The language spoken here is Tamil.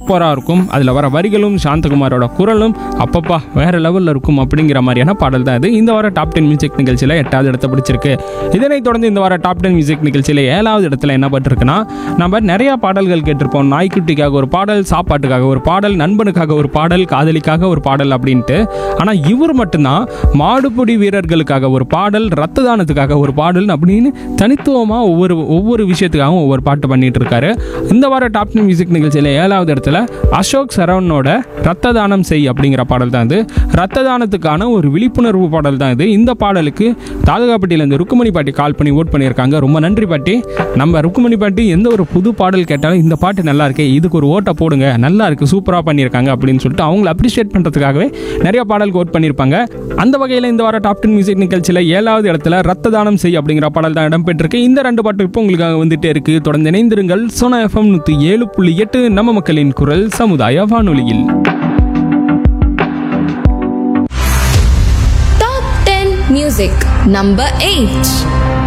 சூப்பராக இருக்கும் அதில் வர வரிகளும் சாந்தகுமாரோட குரலும் அப்பப்பா வேற லெவலில் இருக்கும் அப்படிங்கிற மாதிரியான பாடல் தான் இது இந்த வார டாப் டென் மியூசிக் நிகழ்ச்சியில் எட்டாவது இடத்த பிடிச்சிருக்கு இதனைத் தொடர்ந்து இந்த வார டாப் டென் மியூசிக் நிகழ்ச்சியில் ஏழாவது இடத்துல என்ன பட்டிருக்குன்னா நம்ம நிறைய பாடல்கள் கேட்டிருப்போம் நாய்க்குட்டிக்காக ஒரு பாடல் சாப்பாட்டுக்காக ஒரு பாடல் நண்பனுக்காக ஒரு பாடல் காதலிக்காக ஒரு பாடல் அப்படின்ட்டு ஆனால் இவர் மட்டும்தான் மாடுபிடி வீரர்களுக்காக ஒரு பாடல் ரத்த தானத்துக்காக ஒரு பாடல் அப்படின்னு தனித்துவமாக ஒவ்வொரு ஒவ்வொரு விஷயத்துக்காகவும் ஒவ்வொரு பாட்டு பண்ணிட்டு இருக்காரு இந்த வார டாப் டென் மியூசிக் நிகழ்ச்சியில் ஏழாவது இடத்துல அசோக் சரவணோட ரத்த தானம் செய் அப்படிங்கிற பாடல் தான் இது ரத்த தானத்துக்கான ஒரு விழிப்புணர்வு பாடல் தான் இது இந்த பாடலுக்கு தாலுகாப்பட்டியிலேருந்து ருக்குமணி பாட்டி கால் பண்ணி ஓட் பண்ணியிருக்காங்க ரொம்ப நன்றி பாட்டி நம்ம ருக்குமணி பாட்டி எந்த ஒரு புது பாடல் கேட்டாலும் இந்த பாட்டு நல்லா இருக்கே இதுக்கு ஒரு ஓட்டை போடுங்க நல்லா இருக்கு சூப்பராக பண்ணியிருக்காங்க அப்படின்னு சொல்லிட்டு அவங்கள அப்ரிஷியேட் பண்ணுறதுக்காகவே நிறைய பாடல் ஓட் பண்ணியிருப்பாங்க அந்த வகையில் இந்த வார டாப் டென் மியூசிக் நிகழ்ச்சியில் ஏழாவது இடத்துல ரத்த தானம் செய் அப்படிங்கிற பாடல் தான் இடம்பெற்றிருக்கு இந்த ரெண்டு பாட்டு இப்போ உங்களுக்காக வந்துட்டே இருக்கு தொடர்ந்து இணைந்திருங்கள் சோனா எஃப்எம் நூற்றி ஏழு புள்ளி எட்டு நம்ம மக்களின் குரல் சமுதாய வானொலியில் Top 10 Music Number 8